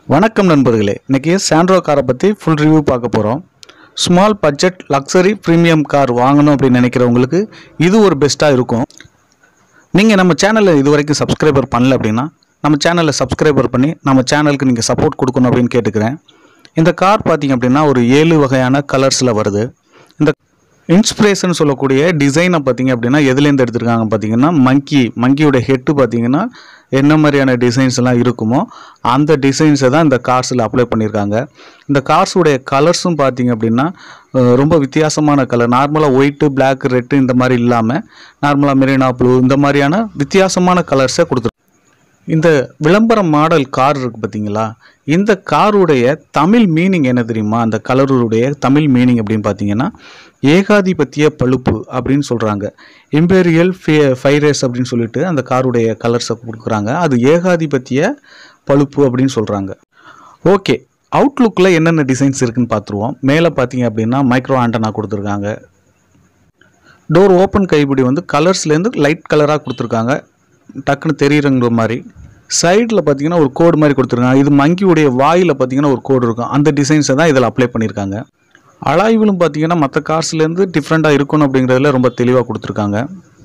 வணக்கம் நண்பர்களே இன்னைக்கு சாண்ட்ரோ காரை பற்றி ஃபுல் ரிவ்யூ பார்க்க போகிறோம் small budget luxury premium car வாங்கணும் அப்படின்னு நினைக்கிறவங்களுக்கு இது ஒரு பெஸ்ட்டாக இருக்கும் நீங்கள் நம்ம சேனலை இது வரைக்கும் சப்ஸ்கிரைபர் பண்ணல அப்படின்னா நம்ம சேனலை சப்ஸ்கிரைபர் பண்ணி நம்ம சேனலுக்கு நீங்கள் சப்போர்ட் கொடுக்கணும் அப்படின்னு கேட்டுக்கிறேன் இந்த கார் பார்த்தீங்க அப்படின்னா ஒரு ஏழு வகையான கலர்ஸில் வருது இந்த இன்ஸ்பிரேஷன் சொல்லக்கூடிய டிசைனை பார்த்தீங்க அப்படின்னா எதுலேருந்து எடுத்திருக்காங்க பார்த்தீங்கன்னா மங்கி மங்கியோட ஹெட்டு பார்த்தீங்கன்னா என்ன மாதிரியான டிசைன்ஸ் எல்லாம் இருக்குமோ அந்த டிசைன்ஸை தான் இந்த கார்ஸில் அப்ளை பண்ணியிருக்காங்க இந்த கார்ஸுடைய கலர்ஸும் பார்த்தீங்க அப்படின்னா அஹ், ரொம்ப வித்தியாசமான கலர் நார்மலாக ஒயிட்டு பிளாக் ரெட்டு இந்த மாதிரி இல்லாமல் நார்மலாக மெரினா ப்ளூ இந்த மாதிரியான வித்தியாசமான கலர்ஸை கொடுத்துரு இந்த விளம்பர மாடல் கார் இருக்கு பார்த்தீங்களா இந்த காருடைய தமிழ் மீனிங் என்ன தெரியுமா அந்த கலருடைய தமிழ் மீனிங் அப்படின்னு பார்த்தீங்கன்னா ஏகாதிபத்திய பழுப்பு அப்படின்னு சொல்கிறாங்க இம்பீரியல் ஃபைரேஸ் அப்படின்னு சொல்லிட்டு அந்த காருடைய கலர்ஸை கொடுக்குறாங்க அது ஏகாதிபத்திய பழுப்பு அப்படின்னு சொல்கிறாங்க ஓகே அவுட்லுக்கில் என்னென்ன டிசைன்ஸ் இருக்குன்னு பார்த்துருவோம் மேலே பார்த்தீங்க அப்படின்னா மைக்ரோ ஆண்டனா கொடுத்துருக்காங்க டோர் ஓப்பன் கைப்பிடி வந்து கலர்ஸ்லேருந்து லைட் கலராக கொடுத்துருக்காங்க டக்குன்னு தெரியுறங்கிற மாதிரி சைடில் பார்த்தீங்கன்னா ஒரு கோடு மாதிரி கொடுத்துருக்காங்க இது மங்கியுடைய வாயில் பார்த்தீங்கன்னா ஒரு கோடு இருக்கும் அந்த டிசைன்ஸை தான் இதில் அப்ளை பண்ணியிருக்காங்க அலாய்விலும் பார்த்தீங்கன்னா மற்ற கார்ஸ்லேருந்து டிஃப்ரெண்ட்டாக இருக்கணும் அப்படிங்கிறதுல ரொம்ப தெளிவாக கொடுத்துருக்காங்க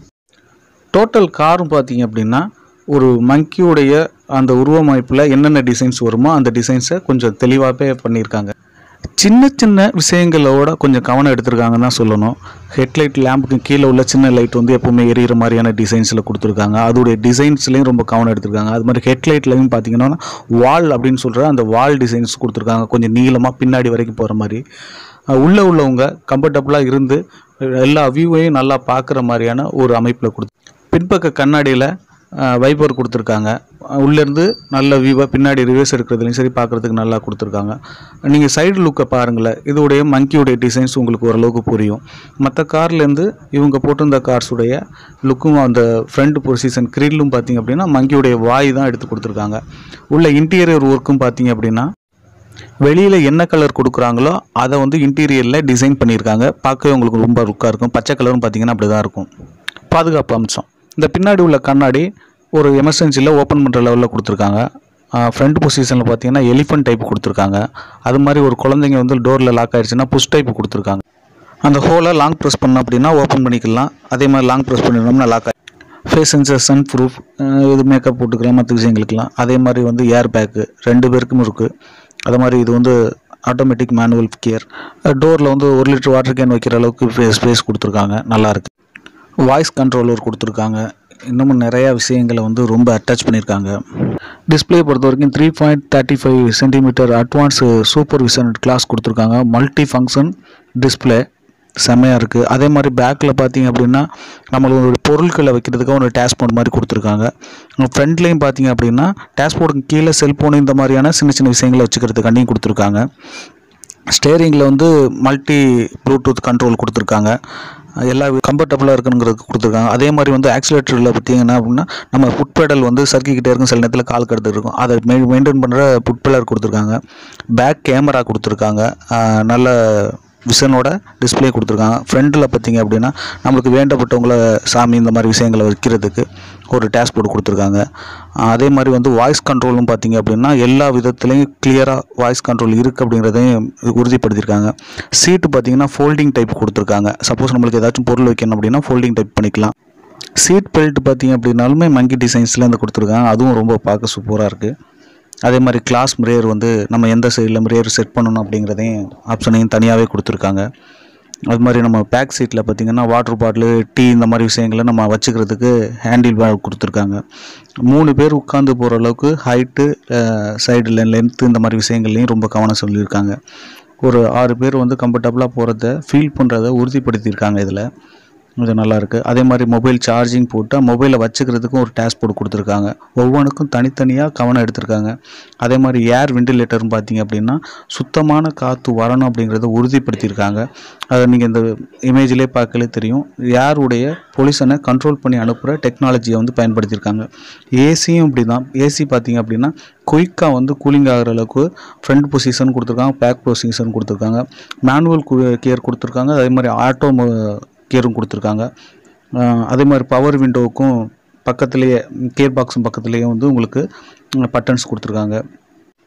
டோட்டல் காரும் பார்த்தீங்க அப்படின்னா ஒரு மங்கியுடைய அந்த உருவமைப்பில் என்னென்ன டிசைன்ஸ் வருமோ அந்த டிசைன்ஸை கொஞ்சம் தெளிவாகவே பண்ணியிருக்காங்க சின்ன சின்ன விஷயங்களோட கொஞ்சம் கவனம் எடுத்திருக்காங்கன்னு தான் சொல்லணும் ஹெட்லைட் லேம்புக்கு கீழே உள்ள சின்ன லைட் வந்து எப்போவுமே எரியிற மாதிரியான டிசைன்ஸில் கொடுத்துருக்காங்க அதோடைய டிசைன்ஸ்லேயும் ரொம்ப கவனம் எடுத்திருக்காங்க அது மாதிரி ஹெட்லைட்லையும் பார்த்தீங்கன்னா வால் அப்படின்னு சொல்கிற அந்த வால் டிசைன்ஸ் கொடுத்துருக்காங்க கொஞ்சம் நீளமாக பின்னாடி வரைக்கும் போகிற மாதிரி அஹ் உள்ள உள்ளவங்க கம்ஃபர்டபுளாக இருந்து எல்லா வியூவையும் நல்லா பார்க்குற மாதிரியான ஒரு அமைப்பில் கொடுத்து பின்பக்க கண்ணாடியில் வைப்பர் கொடுத்துருக்காங்க அஹ் உள்ளேருந்து நல்ல வியூவை பின்னாடி ரிவர்ஸ் எடுக்கிறதுலையும் சரி பார்க்குறதுக்கு நல்லா கொடுத்துருக்காங்க நீங்கள் சைடு லுக்கை பாருங்களேன் இதோடைய மங்கியோடைய டிசைன்ஸ் உங்களுக்கு ஓரளவுக்கு புரியும் மற்ற கார்லேருந்து இவங்க போட்டிருந்த கார்ஸுடைய லுக்கும் அந்த ஃப்ரண்ட் பொசிஷன் கிரில்லும் பார்த்தீங்க அப்படின்னா மங்கியோடைய வாய் தான் எடுத்து கொடுத்துருக்காங்க உள்ள இன்டீரியர் ஒர்க்கும் பார்த்தீங்க அப்படின்னா வெளியில் என்ன கலர் கொடுக்குறாங்களோ அதை வந்து இன்டீரியரில் டிசைன் பண்ணியிருக்காங்க பார்க்கவே உங்களுக்கு ரொம்ப லுக்காக இருக்கும் பச்சை கலரும் பார்த்தீங்கன்னா அப்படி தான் இருக்கும் பாதுகாப்பு அம்சம் இந்த பின்னாடி உள்ள கண்ணாடி ஒரு எமர்ஜென்சியில் ஓப்பன் பண்ணுற லெவலில் கொடுத்துருக்காங்க ஃப்ரண்ட் பொசிஷனில் பார்த்தீங்கன்னா எலிஃபண்ட் டைப் கொடுத்துருக்காங்க அது மாதிரி ஒரு குழந்தைங்க வந்து டோரில் லாக் ஆயிடுச்சுன்னா புஷ் டைப் கொடுத்துருக்காங்க அந்த ஹோலை லாங் ப்ரெஸ் பண்ணோம் அப்படின்னா ஓப்பன் பண்ணிக்கலாம் அதே மாதிரி லாங் ப்ரெஸ் பண்ணிடணும்னா lock face sensor sun proof இது மேக்கப் போட்டுக்கலாம் மற்ற விஷயங்களுக்குலாம் அதே மாதிரி வந்து ஏர் பேக்கு ரெண்டு பேருக்கும் இருக்குது அதே மாதிரி இது வந்து ஆட்டோமேட்டிக் மேனுவல் கியர் டோரில் வந்து ஒரு லிட்டர் வாட்டர் கேன் வைக்கிற அளவுக்கு ஸ்பேஸ் கொடுத்துருக்காங்க நல்லா இருக்கு வாய்ஸ் கண்ட்ரோலர் கொடுத்துருக்காங்க இன்னமும் நிறையா விஷயங்களை வந்து ரொம்ப அட்டாச் பண்ணியிருக்காங்க டிஸ்பிளே பொறுத்த வரைக்கும் three point thirty five centimetre advance super vision glass கொடுத்துருக்காங்க மல்டி ஃபங்க்ஷன் டிஸ்பிளே செம்மையாக இருக்குது அதே மாதிரி பேக்கில் பார்த்தீங்க அப்படின்னா நம்மளோட பொருட்களை வைக்கிறதுக்கு ஒரு டேஷ்போர்ட் மாதிரி கொடுத்துருக்காங்க ஃப்ரண்ட்லேயும் பார்த்தீங்க அப்படின்னா டேஷ்போர்டுக்கு கீழே செல்ஃபோன் இந்த மாதிரியான சின்ன சின்ன விஷயங்களை வச்சுக்கிறதுக்காண்டியும் கொடுத்துருக்காங்க ஸ்டேரிங்கில் வந்து மல்டி ப்ளூடூத் கண்ட்ரோல் கொடுத்துருக்காங்க எல்லா கம்ஃபர்டபுளாக இருக்கணுங்கிறது கொடுத்துருக்காங்க அதே மாதிரி வந்து ஆக்சிலேட்டரில் பார்த்தீங்கன்னா அப்படின்னா நம்ம ஃபுட் பெடல் வந்து சறுக்கிக்கிட்டே இருக்கும் சில நேரத்தில் கால் கடுத்து இருக்கும் அதை மெ மெயின்டைன் பண்ணுற ஃபுட் பெடல் கொடுத்துருக்காங்க பேக் கேமரா கொடுத்துருக்காங்க ஆஹ் நல்ல விஷனோட டிஸ்ப்ளே கொடுத்துருக்காங்க ஃப்ரண்ட்டில் பார்த்தீங்க அப்படின்னா நம்மளுக்கு வேண்டப்பட்டவங்கள சாமி இந்த மாதிரி விஷயங்களை வைக்கிறதுக்கு ஒரு டேஷ்போர்டு கொடுத்துருக்காங்க ஆஹ் அதே மாதிரி வந்து வாய்ஸ் கண்ட்ரோலும் பார்த்தீங்க அப்படின்னா எல்லா விதத்துலேயும் கிளியராக வாய்ஸ் கண்ட்ரோல் இருக்குது அப்படிங்கிறதையும் உறுதிப்படுத்தியிருக்காங்க சீட்டு பார்த்தீங்கன்னா ஃபோல்டிங் டைப் கொடுத்துருக்காங்க சப்போஸ் நம்மளுக்கு ஏதாச்சும் பொருள் வைக்கணும் அப்படின்னா ஃபோல்டிங் டைப் பண்ணிக்கலாம் சீட் பெல்ட் பார்த்தீங்க அப்படின்னாலுமே மங்கி டிசைன்ஸில் இருந்து கொடுத்துருக்காங்க அதுவும் ரொம்ப பார்க்க சூப்பராக இருக்குது அதே மாதிரி கிளாஸ் மிரேர் வந்து நம்ம எந்த சைடில் மிரேர் செட் பண்ணணும் அப்படிங்கிறதையும் ஆப்ஷனையும் தனியாகவே கொடுத்துருக்காங்க அது மாதிரி நம்ம பேக் சீட்டில் பார்த்தீங்கன்னா வாட்டர் பாட்டிலு டீ இந்த மாதிரி விஷயங்களை நம்ம வச்சுக்கிறதுக்கு ஹேண்டில் பேக் கொடுத்துருக்காங்க மூணு பேர் உட்காந்து போகிற அளவுக்கு ஹைட்டு சைடில் லென்த்து இந்த மாதிரி விஷயங்கள்லையும் ரொம்ப கவனம் சொல்லியிருக்காங்க ஒரு ஆறு பேர் வந்து கம்ஃபர்டபுளாக போகிறத ஃபீல் பண்ணுறத உறுதிப்படுத்தியிருக்காங்க இதில் இது நல்லா இருக்கு அதே மாதிரி மொபைல் சார்ஜிங் போட்டு மொபைலை வச்சுக்கிறதுக்கும் ஒரு டேஷ்போர்டு கொடுத்துருக்காங்க ஒவ்வொன்றுக்கும் தனித்தனியாக கவனம் எடுத்திருக்காங்க அதே மாதிரி ஏர் வெண்டிலேட்டர்னு பார்த்தீங்க அப்படின்னா சுத்தமான காற்று வரணும் அப்படிங்கிறத உறுதிப்படுத்தியிருக்காங்க அதை நீங்கள் இந்த இமேஜ்லேயே பார்க்கலே தெரியும் ஏருடைய பொல்யூஷனை கண்ட்ரோல் பண்ணி அனுப்புகிற டெக்னாலஜியை வந்து பயன்படுத்தியிருக்காங்க ஏசியும் இப்படி தான் ஏசி பார்த்தீங்க அப்படின்னா குயிக்காக வந்து கூலிங் ஆகிற அளவுக்கு ஃப்ரண்ட் பொசிஷன் கொடுத்துருக்காங்க பேக் பொசிஷன் கொடுத்துருக்காங்க மேனுவல் கியர் கொடுத்துருக்காங்க அதே மாதிரி ஆட்டோ கியரும் கொடுத்துருக்காங்க அஹ் அதே மாதிரி பவர் விண்டோவுக்கும் பக்கத்துலேயே கியர் பாக்ஸும் பக்கத்துலேயே வந்து உங்களுக்கு பட்டன்ஸ் கொடுத்துருக்காங்க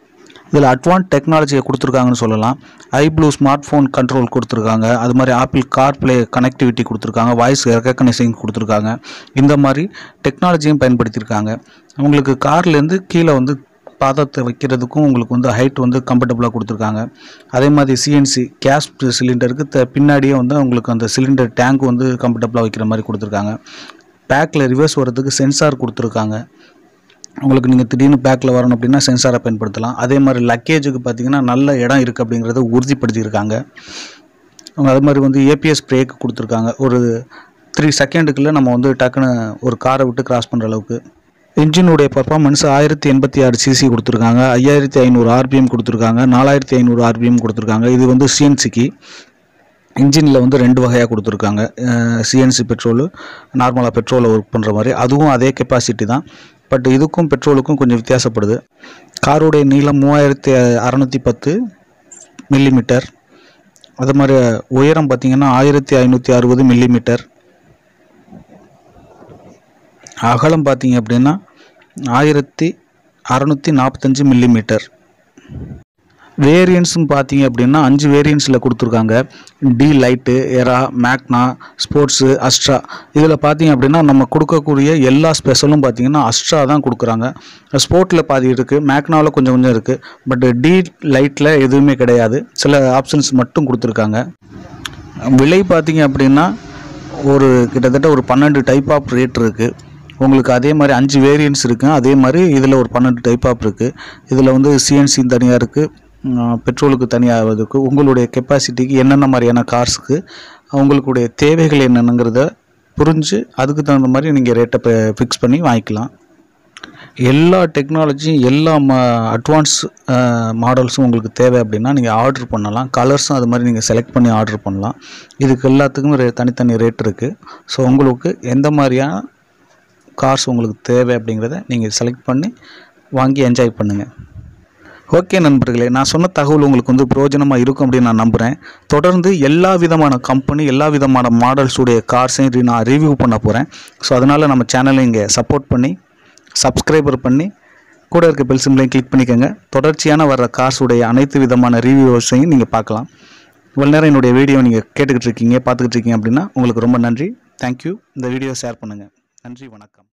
இதில் அட்வான்ஸ் டெக்னாலஜியை கொடுத்துருக்காங்கன்னு சொல்லலாம் i blue smart phone control கொடுத்துருக்காங்க அது மாதிரி ஆப்பிள் கார் ப்ளே கனெக்டிவிட்டி கொடுத்துருக்காங்க வாய்ஸ் ரெக்கக்னைசிங் கொடுத்துருக்காங்க இந்த மாதிரி டெக்னாலஜியும் பயன்படுத்தியிருக்காங்க உங்களுக்கு கார்லேருந்து கீழே வந்து பாதத்தை வைக்கிறதுக்கும் உங்களுக்கு வந்து ஹைட் வந்து கம்ஃபர்டபுளாக கொடுத்துருக்காங்க அதே மாதிரி சிஎன்சி கேஸ் சிலிண்டருக்கு த பின்னாடியே வந்து உங்களுக்கு அந்த சிலிண்டர் டேங்க் வந்து கம்ஃபர்டபுளாக வைக்கிற மாதிரி கொடுத்துருக்காங்க பேக்கில் ரிவர்ஸ் வர்றதுக்கு சென்சார் கொடுத்துருக்காங்க உங்களுக்கு நீங்கள் திடீர்னு பேக்கில் வரணும் அப்படின்னா சென்சாரை பயன்படுத்தலாம் அதே மாதிரி லக்கேஜுக்கு பார்த்தீங்கன்னா நல்ல இடம் இருக்குது அப்படிங்கிறத உறுதிப்படுத்தியிருக்காங்க அவங்க அது மாதிரி வந்து ஏபிஎஸ் பிரேக் கொடுத்துருக்காங்க ஒரு த்ரீ செகண்டுக்குள்ளே நம்ம வந்து டக்குன்னு ஒரு காரை விட்டு கிராஸ் பண்ணுற அளவுக்கு இன்ஜினுடைய பர்ஃபார்மன்ஸ் ஆயிரத்தி எண்பத்தி ஆறு சிசி கொடுத்துருக்காங்க ஐயாயிரத்தி ஐநூறு ஆர்பிஎம் கொடுத்துருக்காங்க நாலாயிரத்தி ஐநூறு ஆர்பிஎம் கொடுத்துருக்காங்க இது வந்து சிஎன்சிக்கு இன்ஜினில் வந்து ரெண்டு வகையாக கொடுத்துருக்காங்க சிஎன்சி பெட்ரோலு நார்மலாக பெட்ரோலில் ஒர்க் பண்ணுற மாதிரி அதுவும் அதே கெப்பாசிட்டி தான் பட் இதுக்கும் பெட்ரோலுக்கும் கொஞ்சம் வித்தியாசப்படுது காருடைய நீளம் மூவாயிரத்தி அறநூற்றி பத்து மில்லிமீட்டர் அது மாதிரி உயரம் பார்த்தீங்கன்னா ஆயிரத்தி ஐநூற்றி அறுபது மில்லிமீட்டர் அகலம் பார்த்தீங்க அப்படின்னா ஆயிரத்தி அறநூற்றி நாற்பத்தஞ்சு மில்லிமீட்டர் வேரியன்ஸும் பார்த்தீங்க அப்படின்னா அஞ்சு வேரியன்ஸில் கொடுத்துருக்காங்க டி லைட்டு எரா மேக்னா ஸ்போர்ட்ஸு அஸ்ட்ரா இதில் பார்த்தீங்க அப்படின்னா நம்ம கொடுக்கக்கூடிய எல்லா ஸ்பெஷலும் பார்த்தீங்கன்னா அஸ்ட்ரா தான் கொடுக்குறாங்க ஸ்போர்ட்டில் பாதி இருக்குது மேக்னாவில் கொஞ்சம் கொஞ்சம் இருக்குது பட் டி லைட்டில் எதுவுமே கிடையாது சில ஆப்ஷன்ஸ் மட்டும் கொடுத்துருக்காங்க விலை பார்த்தீங்க அப்படின்னா ஒரு கிட்டத்தட்ட ஒரு பன்னெண்டு டைப் ஆஃப் ரேட் இருக்குது உங்களுக்கு அதே மாதிரி அஞ்சு வேரியன்ஸ் இருக்குது அதே மாதிரி இதில் ஒரு பன்னெண்டு டைப் ஆஃப் இருக்குது இதில் வந்து சிஎன்சி தனியாக இருக்குது பெட்ரோலுக்கு தனியாக இருக்குது உங்களுடைய கெப்பாசிட்டிக்கு என்னென்ன மாதிரியான கார்ஸுக்கு உங்களுடைய தேவைகள் என்னென்னங்கிறத புரிஞ்சு அதுக்கு தகுந்த மாதிரி நீங்கள் ரேட்டை ஃபிக்ஸ் பண்ணி வாங்கிக்கலாம் எல்லா டெக்னாலஜியும் எல்லா ம அட்வான்ஸ் மாடல்ஸும் உங்களுக்கு தேவை அப்படின்னா நீங்கள் ஆர்டர் பண்ணலாம் கலர்ஸும் அது மாதிரி நீங்கள் செலக்ட் பண்ணி ஆர்டர் பண்ணலாம் இதுக்கு எல்லாத்துக்கும் ரே தனித்தனி ரேட் இருக்குது ஸோ உங்களுக்கு எந்த மாதிரியான கார்ஸ் உங்களுக்கு தேவை அப்படிங்கிறத நீங்கள் செலக்ட் பண்ணி வாங்கி என்ஜாய் பண்ணுங்கள் ஓகே நண்பர்களே நான் சொன்ன தகவல் உங்களுக்கு வந்து பிரயோஜனமாக இருக்கும் அப்படின்னு நான் நம்புகிறேன் தொடர்ந்து எல்லா விதமான கம்பெனி எல்லா விதமான மாடல்ஸுடைய கார்ஸையும் நான் ரிவ்யூ பண்ண போகிறேன் ஸோ அதனால் நம்ம சேனலை இங்கே சப்போர்ட் பண்ணி சப்ஸ்கிரைபர் பண்ணி கூட இருக்க பெல் சிம்லையும் கிளிக் பண்ணிக்கோங்க தொடர்ச்சியான வர்ற கார்ஸுடைய அனைத்து விதமான ரிவ்யூஸையும் நீங்கள் பார்க்கலாம் இவ்வளோ நேரம் என்னுடைய வீடியோ நீங்கள் கேட்டுக்கிட்டு இருக்கீங்க பார்த்துக்கிட்டு இருக்கீங்க அப்படின்னா உங்களுக்கு ரொம்ப நன்றி தேங்க்யூ இந்த வீடியோ ஷேர் பண்ணுங்கள் நன்றி வணக்கம்